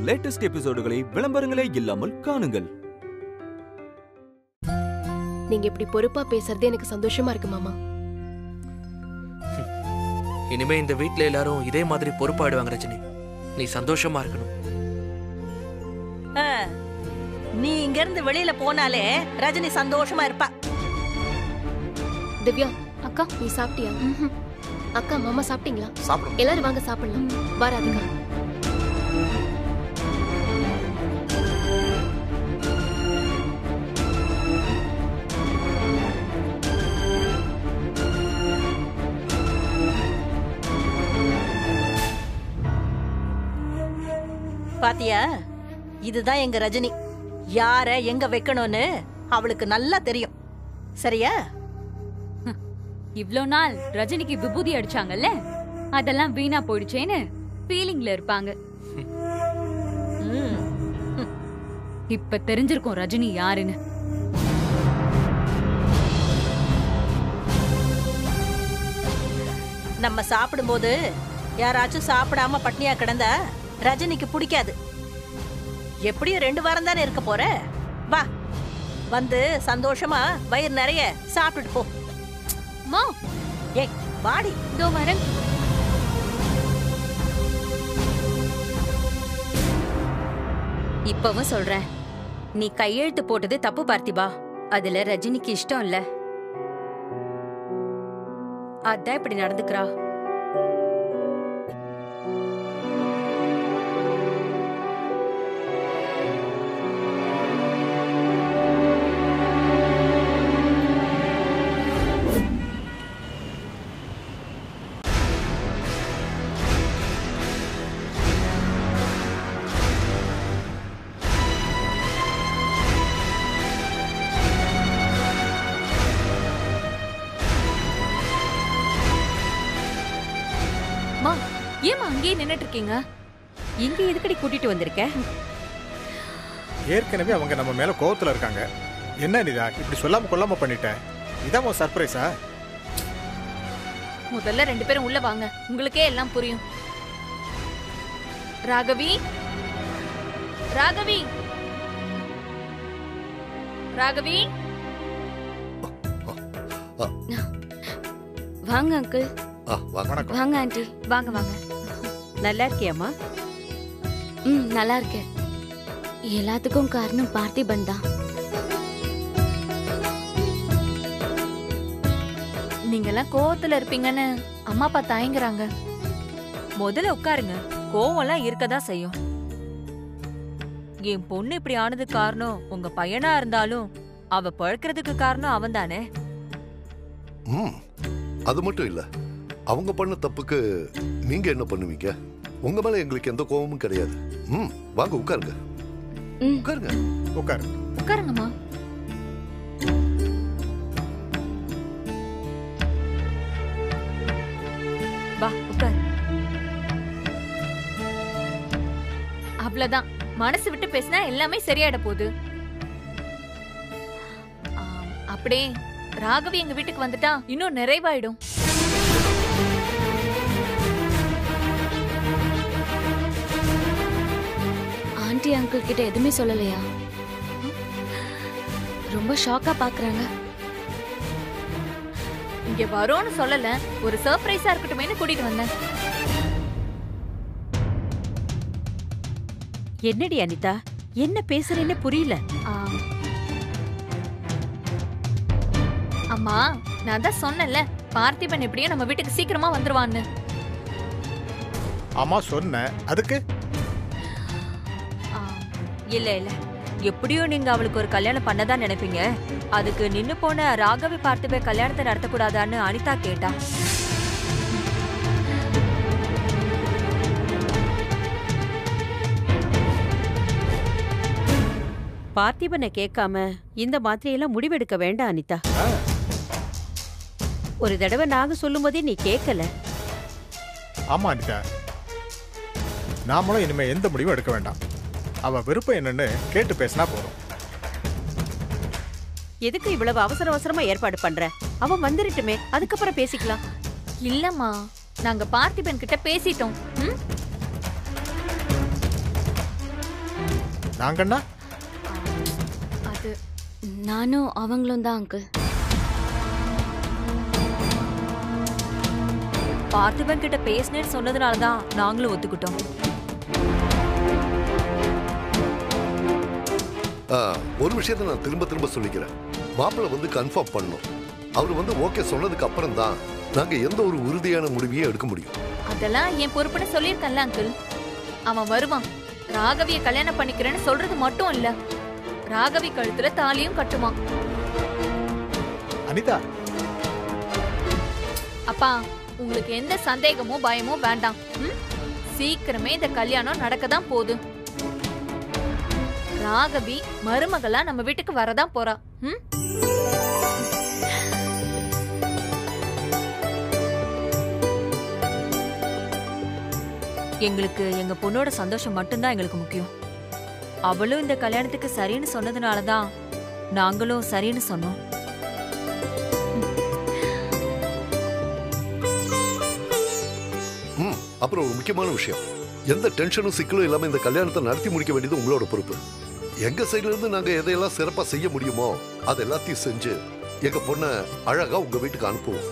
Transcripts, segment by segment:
Latest எபிசோடுகளை விளம்பரங்களே இல்லாமல் காணுங்கள் நீங்க இப்படி பொறுப்பா பேசுறது எனக்கு சந்தோஷமா இருக்கு மாமா இனிமே இந்த வீட்ல எல்லாரும் இதே மாதிரி பொறுப்பாயிடுவாங்க ரஜினி நீ சந்தோஷமா இருக்கணும் ஆ, நீ இங்க இருந்து வெளியில போனாலே ரஜினி சந்தோஷமா இருப்பா திவ்யா அக்கா நீ சாப்பிட்டியா அக்கா மாமா சாப்பிட்டீங்களா சாப்பிடும் எல்லாரும் வாங்க சாப்பிடலாம் வா ராதிகா பாத்தியா இதுதான் எங்க ரஜினி யார எங்க வைக்கணும்னு அவளுக்கு நல்லா தெரியும் சரியா இவ்ளோ நாள் ரஜினிக்கு விபூதி அடிச்சாங்கல்ல அதெல்லாம் வீணா போயிடுச்சேன்னு ஃபீலிங்ல இருப்பாங்க ம், இப்ப தெரிஞ்சிருக்கும் ரஜினி யாருன்னு நம்ம சாப்பிடும்போது யாராச்சும் சாப்பிடாம பட்னியா கிடந்தா ரஜினிக்கு பிடிக்காது எப்படியும் ரெண்டு வாரம் தானே இருக்க போற வா வந்து சந்தோஷமா வயிறு நிறைய சாப்பிட்டுட்டு போ மா ஏய் வாடி இதோ வரேன் இப்பவும் சொல்றேன் நீ கையெழுத்து போட்டது தப்பு பார்த்திபா அதுல ரஜினிக்கு இஷ்டம் இல்ல அதான் இப்படி நடந்துக்கிறா மா ஏமா அங்கேயே நின்னுட்டு இருக்கீங்க இங்க எதுக்கடி கூட்டிட்டு வந்திருக்க ஏற்கனவே அவங்க நம்ம மேல கோவத்துல இருக்காங்க என்ன நிதா இப்படி சொல்லாம கொள்ளாம பண்ணிட்டேன் இதான் உன் சர்ப்ரைஸா முதல்ல ரெண்டு பேரும் உள்ள வாங்க உங்களுக்கே எல்லாம் புரியும் ராகவி ராகவி ராகவி வாங்க அங்கிள் ஆ வாங்க வணக்கம் வாங்க ஆண்டி வாங்க வாங்க நல்லா இருக்கியாமா ம் நல்லா இருக்கேன் எல்லாத்துக்கும் காரணம் பார்த்திபன் தான் நீங்க எல்லாம் கோவத்துல இருப்பீங்கன்னு அம்மா அப்பா தயங்குறாங்க முதல்ல உட்காருங்க கோவம்லாம் இருக்கதான் செய்யும் என் பொண்ணு இப்படி ஆனதுக்கு காரணம் உங்க பையனா இருந்தாலும் அவ பழக்கிறதுக்கு காரணம் அவன் தானே ம் அது மட்டும் இல்ல அவங்க பண்ண தப்புக்கு நீங்க என்ன பண்ணுவீங்க உங்க மேல எங்களுக்கு எந்த கோபமும் கிடையாது ம் வாங்க உட்காருங்க ம். உட்காருங்க உட்காரு உட்காருங்கம்மா வா உட்காரு அவ்வளவுதான் மனசு விட்டு பேசினா எல்லாமே சரியாயிட போகுது ஆம், அப்படியே ராகவி எங்க வீட்டுக்கு வந்துட்டா இன்னும் நிறைவாயிடும் ஆண்டி அங்கிள் கிட்ட எதுவுமே சொல்லலையா ரொம்ப ஷாக்கா பாக்குறாங்க இங்க வரோன்னு சொல்லல ஒரு சர்ப்ரைஸா இருக்கட்டுமேனு கூட்டிட்டு வந்தேன் என்னடி அனிதா என்ன பேசுறேன்னு புரியல ஆம். அம்மா நான் தான் சொன்னேன்ல பார்த்திபன் எப்படியும் நம்ம வீட்டுக்கு சீக்கிரமா வந்துருவான்னு ஆமா சொன்னேன் அதுக்கு ஆம். இல்ல இல்ல எப்படியும் நீங்க அவளுக்கு ஒரு கல்யாணம் பண்ணதான் நினைப்பீங்க அதுக்கு நின்னு போன ராகவி பார்த்துவே கல்யாணத்தை நடத்தக்கூடாதான்னு அனிதா கேட்டா பார்த்திபனை கேட்காம இந்த மாதிரியெல்லாம் முடிவெடுக்க வேண்டாம் அனிதா ஒரு தடவை நாங்க சொல்லும்போதே நீ கேட்கல ஆமா அனிதா நாமளும் இனிமே எந்த முடிவும் எடுக்க வேண்டாம் அவ விருப்பம் என்னன்னு கேட்டு பேசினா போதும் எதுக்கு இவ்வளவு அவசர அவசரமா ஏற்பாடு பண்ற அவன் வந்துருட்டுமே அதுக்கப்புறம் பேசிக்கலாம் இல்லம்மா நாங்க பார்த்திபன் கிட்ட பேசிட்டோம் ம்? நாங்கன்னா அது நானும் அவங்களும் தான் அங்கிள் பார்த்திபன் கிட்ட பேசினேன்னு சொன்னதுனால தான் நாங்களும் ஒத்துக்கிட்டோம் ஆ, ஒரு விஷயத்தை நான் திரும்ப திரும்ப சொல்லிக்கிறேன் மாப்பிள்ளை வந்து கன்ஃபார்ம் பண்ணணும் அவர் வந்து ஓகே சொன்னதுக்கு அப்புறம் தான் நாங்க எந்த ஒரு உறுதியான முடிவையும் எடுக்க முடியும் அதெல்லாம் என் பொறுப்புன்னு சொல்லியிருக்கேன்ல அங்கிள் அவன் வருவான் ராகவிய கல்யாணம் பண்ணிக்கிறேன்னு சொல்றது மட்டும் இல்ல ராகவி கழுத்துல தாலியும் கட்டுவான் அனிதா அப்பா உங்களுக்கு எந்த சந்தேகமோ பயமோ வேண்டாம் ம்? சீக்கிரமே இந்த கல்யாணம் நடக்க தான் போகுது ராகவி மருமகளா நம்ம வீட்டுக்கு வரதான் போறா ம்? எங்களுக்கு எங்க பொண்ணோட சந்தோஷம் மட்டும்தான் எங்களுக்கு முக்கியம் அவளும் இந்த கல்யாணத்துக்கு சரின்னு சொன்னதுனால தான் நாங்களும் சரின்னு சொன்னோம் ம் அப்புறம் ஒரு முக்கியமான விஷயம் எந்த டென்ஷனும் சிக்கலும் இல்லாம இந்த கல்யாணத்தை நடத்தி முடிக்க வேண்டியது உங்களோட பொறுப்பு எங்க சைடுல இருந்து நாங்க எதையெல்லாம் சிறப்பா செய்ய முடியுமோ அது எல்லாத்தையும் செஞ்சு எங்க பொண்ணை அழகா உங்க வீட்டுக்கு அனுப்புவோம்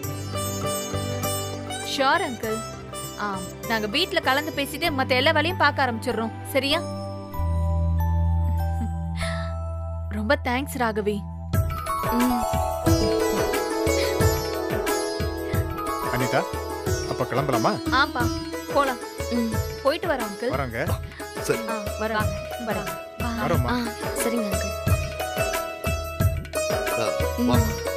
ஷோர் அங்கிள் ஆ நாங்க வீட்ல கலந்து பேசிட்டு மத்த எல்லா வேலையும் பார்க்க ஆரம்பிச்சிடுறோம் சரியா ரொம்ப தேங்க்ஸ் ராகவி அனிதா அப்ப கிளம்பலாமா ஆப்பா போலாம் போயிட்டு வரோம் அங்கிள் வராங்க சரி ஆ வரோம் வரோம் வரோம்மா சரிங்க அங்கிள் ஆ, வா.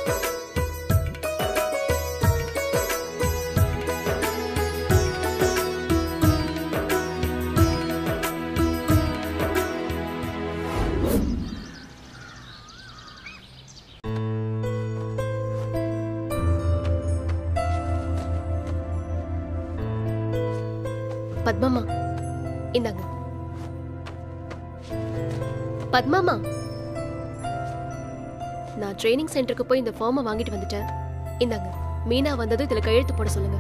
பத்மாமா இந்தாங்க பத்மாமா நான் ட்ரைனிங் சென்டருக்கு போய் இந்த ஃபார்மை வாங்கிட்டு வந்துட்டேன் இந்தாங்க மீனா வந்ததும் இதுல கையெழுத்து போட சொல்லுங்க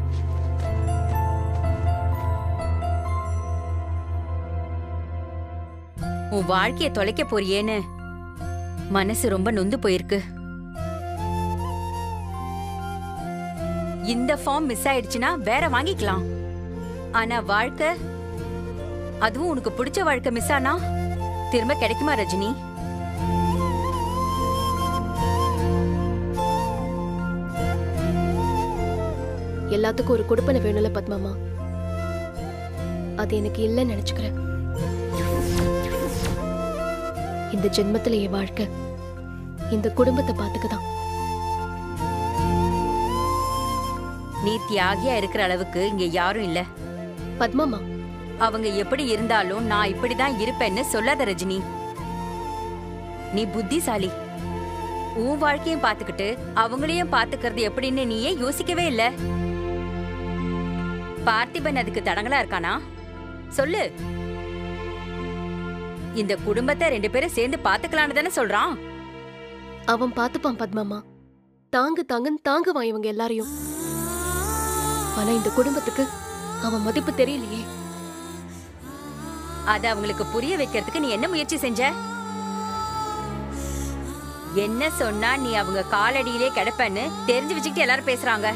உன் வாழ்க்கைய தொலைக்க போறியேன்னு மனசு ரொம்ப நொந்து போயிருக்கு இந்த ஃபார்ம் மிஸ் ஆயிடுச்சுன்னா வேற வாங்கிக்கலாம் ஆனா வாழ்க்கை அதுவும் உனக்கு பிடிச்ச வாழ்க்கை மிஸ் ஆனா திரும்ப கிடைக்குமா ரஜினி எல்லாத்துக்கும் ஒரு கொடுப்பனை வேணும்ல பத்மாமா அது எனக்கு இல்லைன்னு நினைச்சுக்கிறேன் இந்த ஜென்மத்துல என் வாழ்க்கை இந்த குடும்பத்தை பார்த்துக்கதான் நீ தியாகியா இருக்கிற அளவுக்கு இங்க யாரும் இல்ல பத்மாமா அவங்க எப்படி இருந்தாலும் நான் இப்படிதான் இருப்பேன்னு சொல்லாத ரஜினி நீ புத்திசாலி உன் வாழ்க்கையும் பாத்துக்கிட்டு அவங்களையும் பாத்துக்கிறது எப்படின்னு நீயே யோசிக்கவே இல்ல பார்த்திபன் அதுக்கு தடங்களா இருக்கானா சொல்லு இந்த குடும்பத்தை ரெண்டு பேரும் சேர்ந்து பாத்துக்கலான்னு தானே சொல்றான் அவன் பார்த்துப்பான் பத்மாமா தாங்கு தாங்குன்னு தாங்குவான் இவங்க எல்லாரையும் ஆனா இந்த குடும்பத்துக்கு அவன் மதிப்பு தெரியலையே அத அவங்களுக்கு புரிய வைக்கிறதுக்கு நீ என்ன முயற்சி செஞ்ச என்ன சொன்னா நீ அவங்க காலடியிலே கிடப்பன்னு தெரிஞ்சு வச்சுக்கிட்டு எல்லாரும் பேசுறாங்க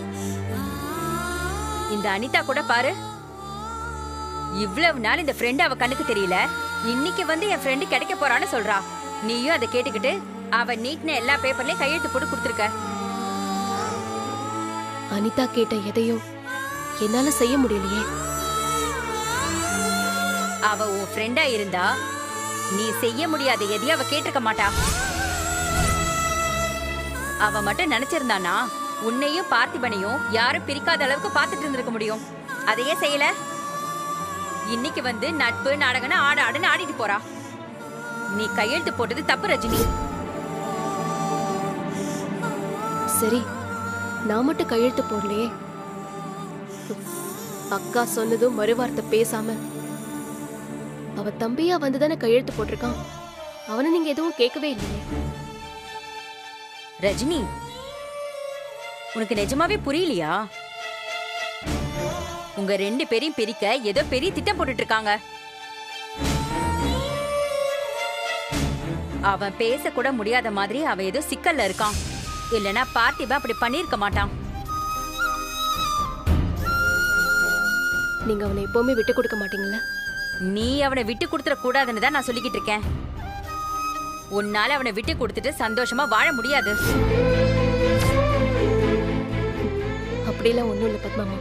இந்த அனிதா கூட பாரு இவ்வளவு நாள் இந்த ஃப்ரெண்ட் அவ கண்ணுக்கு தெரியல இன்னைக்கு வந்து என் ஃப்ரெண்டு கிடைக்க போறான்னு சொல்றா நீயும் அதை கேட்டுக்கிட்டு அவ நீட்ன எல்லா பேப்பர்லயும் கையெழுத்து போட்டு கொடுத்துருக்க அனிதா கேட்ட எதையும் என்னால செய்ய முடியலையே அவ உன் ஃப்ரெண்டா இருந்தா நீ செய்ய முடியாத எதையும் அவ கேட்டிருக்க மாட்டா அவ மட்டும் நினைச்சிருந்தானா உன்னையும் பார்த்திபனையும் யாரும் பிரிக்காத அளவுக்கு பார்த்துட்டு இருந்திருக்க முடியும் அதையே செய்யல இன்னைக்கு வந்து நட்பு நாடகம்னு ஆட ஆடுன்னு ஆடிட்டு போறா நீ கையெழுத்து போட்டது தப்பு ரஜினி சரி நான் மட்டும் கையெழுத்து போடலையே அக்கா சொன்னதும் மறுவார்த்தை பேசாம அவ தம்பியா வந்து தானே கையெழுத்து போட்டிருக்கான் அவனை நீங்க எதுவும் கேட்கவே இல்லையே ரஜினி உனக்கு நிஜமாவே புரியலையா உங்க ரெண்டு பேரையும் பிரிக்க ஏதோ பெரிய திட்டம் போட்டுட்டு இருக்காங்க அவன் பேச கூட முடியாத மாதிரி அவன் ஏதோ சிக்கல்ல இருக்கான் இல்லனா பார்த்திபா அப்படி பண்ணிருக்க மாட்டான் நீங்க அவனை எப்பவுமே விட்டு கொடுக்க மாட்டீங்கல்ல நீ அவனை விட்டு கொடுத்துட கூடாதுன்னு தான் நான் சொல்லிக்கிட்டு இருக்கேன் உன்னால அவனை விட்டு கொடுத்துட்டு சந்தோஷமா வாழ முடியாது அப்படிலாம் ஒண்ணும் இல்ல பத்மாமா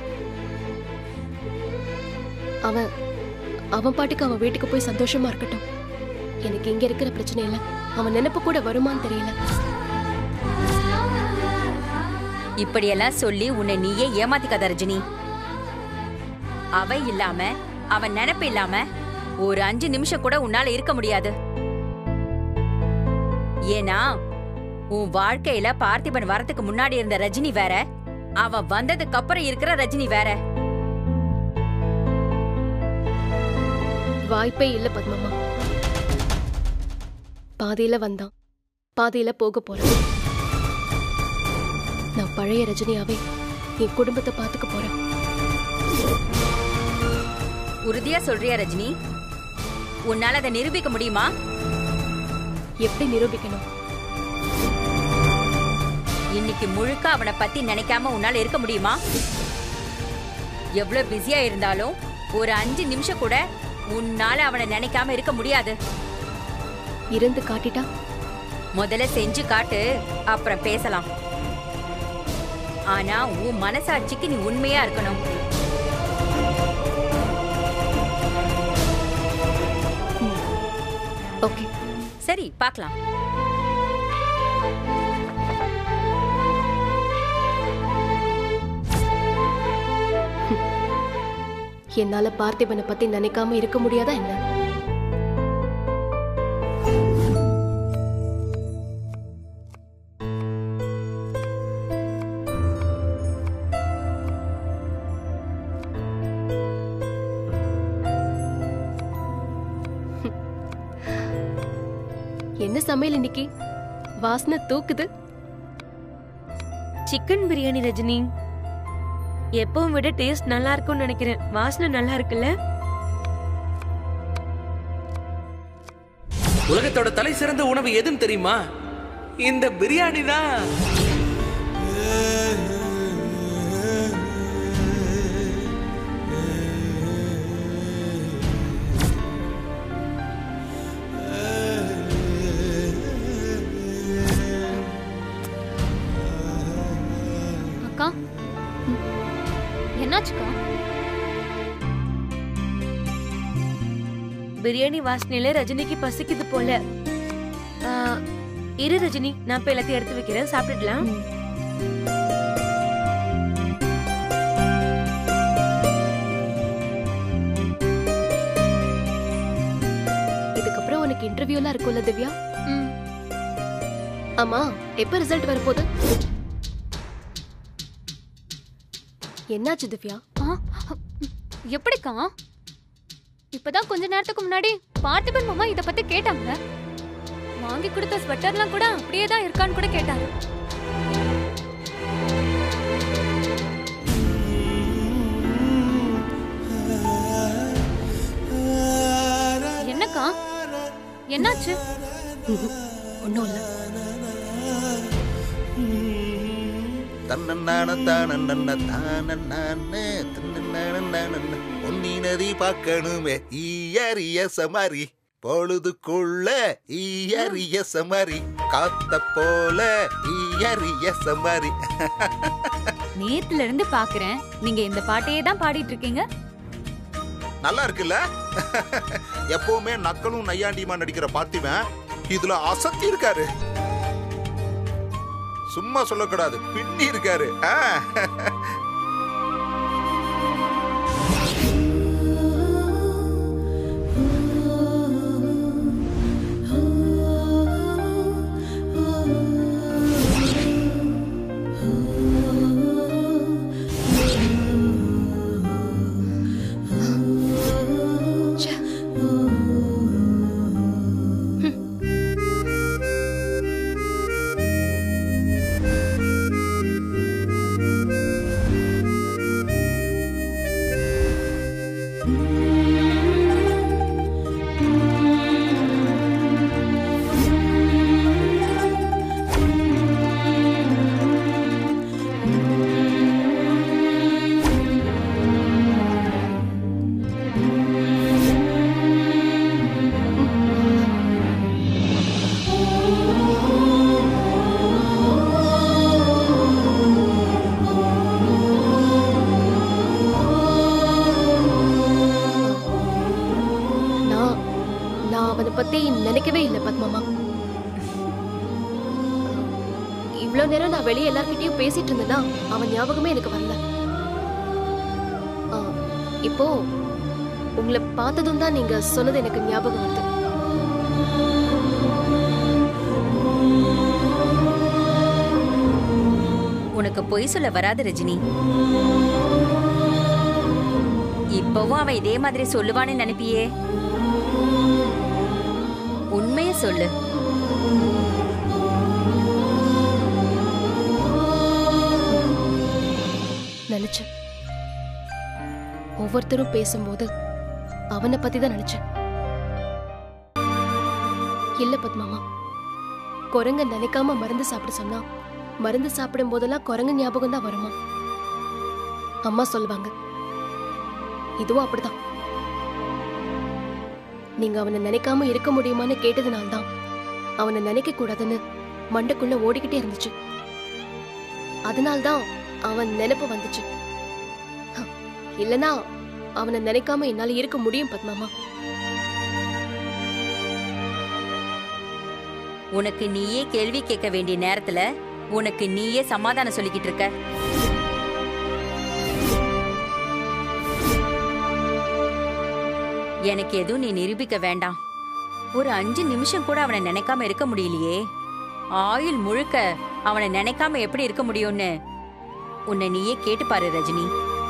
அவன் அவன் பாட்டுக்கு அவன் வீட்டுக்கு போய் சந்தோஷமா இருக்கட்டும் எனக்கு இங்க இருக்கிற பிரச்சனை இல்ல அவன் நினைப்பு கூட வருமான்னு தெரியல இப்படியெல்லாம் சொல்லி உன்னை நீயே ஏமாத்திக்காத ரஜினி அவ இல்லாம அவன் நினைப்பு இல்லாம ஒரு அஞ்சு நிமிஷம் கூட உன்னால இருக்க முடியாது ஏன்னா உன் வாழ்க்கையில பார்த்திபன் வரதுக்கு முன்னாடி இருந்த ரஜினி வேற அவன் வந்ததுக்கு அப்புறம் இருக்கிற ரஜினி வேற வாய்ப்பே இல்ல பத்மாமா பாதியில வந்தான் பாதியில போக போறேன் நான் பழைய ரஜினியாவே என் குடும்பத்தை பாத்துக்க போறேன் உறுதியா சொல்றியா ரஜினி உன்னால அதை நிரூபிக்க முடியுமா எப்படி நிரூபிக்கணும் இன்னைக்கு முழுக்க அவனை பத்தி நினைக்காம உன்னால இருக்க முடியுமா எவ்வளவு பிஸியா இருந்தாலும் ஒரு அஞ்சு நிமிஷம் கூட உன்னால அவனை நினைக்காம இருக்க முடியாது இருந்து காட்டிட்டா முதல்ல செஞ்சு காட்டு அப்புறம் பேசலாம் ஆனா உன் மனசாட்சிக்கு நீ உண்மையா இருக்கணும் ஓகே சரி பார்க்கலாம் என்னால பார்த்திபனை பத்தி நினைக்காம இருக்க முடியாதா என்ன என்ன சமையல் இன்னைக்கு வாசனை தூக்குது சிக்கன் பிரியாணி ரஜினி எப்பவும் விட டேஸ்ட் நல்லா இருக்கும்னு நினைக்கிறேன் வாசனை நல்லா இருக்குல்ல உலகத்தோட தலை சிறந்த உணவு எதுன்னு தெரியுமா இந்த பிரியாணி தான் அக்கா என்னாச்சுக்கா பிரியாணி வாசனையில ரஜினிக்கு பசிக்குது போல ஆ, இரு ரஜினி நான் இப்ப எல்லாத்தையும் எடுத்து வைக்கிறேன் சாப்பிட்டுடலாம் இதுக்கப்புறம் உனக்கு இன்டர்வியூலாம் இருக்கும்ல திவ்யா ம் ஆமா எப்ப ரிசல்ட் வரப்போகுது என்னாச்சு திவ்யா ஆ, எப்படிக்கா இப்பதான் கொஞ்ச நேரத்துக்கு முன்னாடி பார்த்திபன் மாமா இத பத்தி கேட்டாங்க வாங்கி கொடுத்த ஸ்வெட்டர்லாம் கூட அப்படியே தான் இருக்கான்னு கூட கேட்டாங்க என்னக்கா என்னாச்சு ஒன்றும் இல்லை தன்னன்னான தானன்னன்ன தானன்னானே தன்னன்னானன்னானன்ன பொன்னி நதி பார்க்கணுமே ஈயறிய சமாரி பொழுதுக்குள்ள ஈயறிய சமாரி காத்த போல ஈயறிய சமாரி நேத்துல இருந்து பாக்குறேன் நீங்க இந்த பாட்டையே தான் பாடிட்டு இருக்கீங்க நல்லா இருக்குல்ல எப்பவுமே நக்கலும் நையாண்டியுமா நடிக்கிற பார்த்திவன் இதுல அசத்தி இருக்காரு சும்மா சொல்லக்கூடாது பின்னி இருக்காரு ஆ. அவனை பத்தி நினைக்கவே இல்லை பத்மாமா இவ்வளவு நேரம் நான் வெளியே எல்லார்கிட்டயும் பேசிட்டு இருந்ததா அவன் ஞாபகமே எனக்கு வரல ஆ, இப்போ உங்களை பார்த்ததும் தான் நீங்க சொன்னது எனக்கு ஞாபகம் வருது உனக்கு பொய் சொல்ல வராது ரஜினி இப்பவும் அவன் இதே மாதிரி சொல்லுவான்னு நினைப்பியே உண்மைய சொல்லு நினைச்சேன் ஒவ்வொருத்தரும் பேசும்போது அவனை பத்தி தான் நினைச்சேன் இல்ல பத்மாமா குரங்க நினைக்காம மருந்து சாப்பிட சொன்னா மருந்து சாப்பிடும் போதெல்லாம் குரங்கு ஞாபகம் தான் வருமா அம்மா சொல்லுவாங்க இதுவும் அப்படிதான் நீங்க அவனை நினைக்காம இருக்க முடியுமான்னு கேட்டதுனால்தான் அவனை நினைக்க கூடாதுன்னு மண்டைக்குள்ள ஓடிக்கிட்டே இருந்துச்சு அதனால்தான் அவன் நினைப்பு வந்துச்சு ஹ, இல்லனா அவனை நினைக்காம என்னால இருக்க முடியும் பத்மாமா உனக்கு நீயே கேள்வி கேட்க வேண்டிய நேரத்துல உனக்கு நீயே சமாதானம் சொல்லிக்கிட்டு இருக்க எனக்கு எதுவும் நீ நிரூபிக்க வேண்டாம் ஒரு அஞ்சு நிமிஷம் கூட அவனை நினைக்காம இருக்க முடியலையே ஆயுள் முழுக்க அவனை நினைக்காம எப்படி இருக்க முடியும்னு உன்னை நீயே கேட்டு பாரு ரஜினி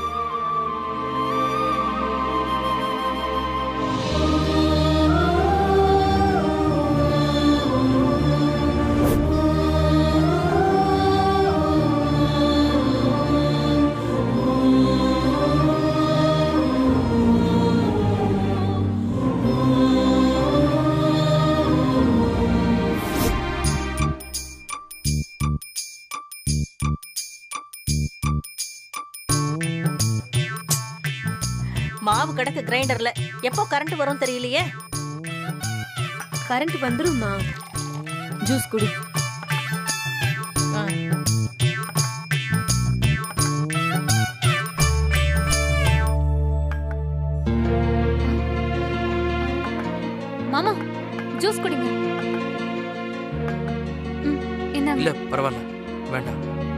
மாவு கிடக்கு கிரைண்டர்ல எப்போ கரண்ட் வரும் தெரியலையே கரண்ட் வந்துருமா ஜூஸ் குடி மாமா ஜூஸ் குடிங்க ம், இந்தாங்க இல்ல பரவாயில்ல வேண்டாம்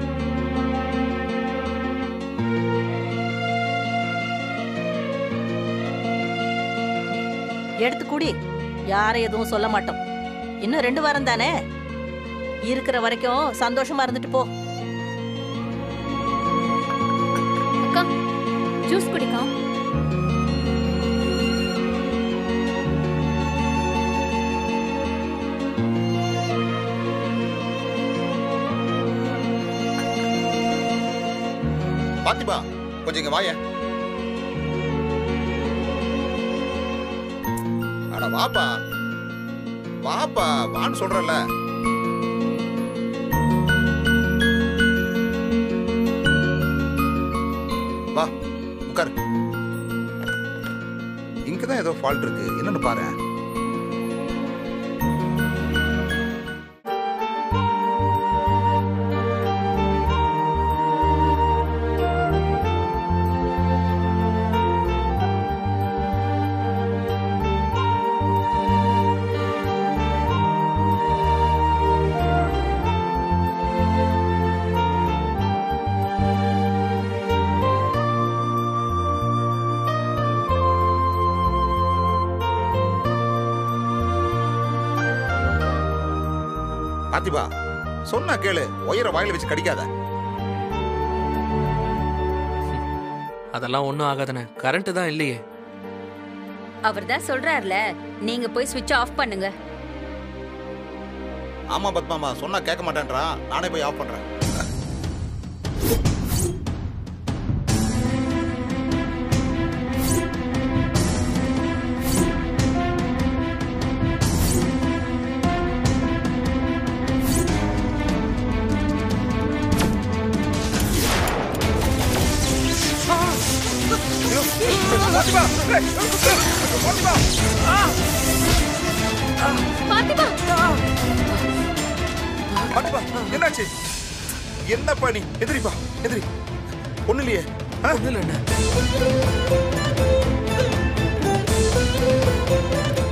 எடுத்து குடி யாரும் எதுவும் சொல்ல மாட்டோம் இன்னும் ரெண்டு வாரம் தானே இருக்கிற வரைக்கும் சந்தோஷமா இருந்துட்டு போ அக்கா ஜூஸ் குடிக்கா பாத்திமா கொஞ்சம் இங்க வாய அட வாப்பா வாப்பா வான்னு சொல்றல வா உட்காரு இங்கதான் ஏதோ ஃபால்ட் இருக்கு என்னன்னு பாரு பாத்திபா சொன்னா கேளு ஒயரை வாயில வச்சு கடிக்காத அதெல்லாம் ஒன்றும் ஆகாதானே கரண்ட் தான் இல்லையே அவர் தான் சொல்றாருல நீங்க போய் சுவிட்ச் ஆஃப் பண்ணுங்க ஆமா பத்மாமா சொன்னா கேட்க மாட்டேன்றான் நானே போய் ஆஃப் பண்றேன் பாத்திமா பாத்திமா என்னாச்சு என்ன பண்ணி எதிரிப்பா எதிரி ஒண்ணு இல்லையே ஒன்றும் இல்லை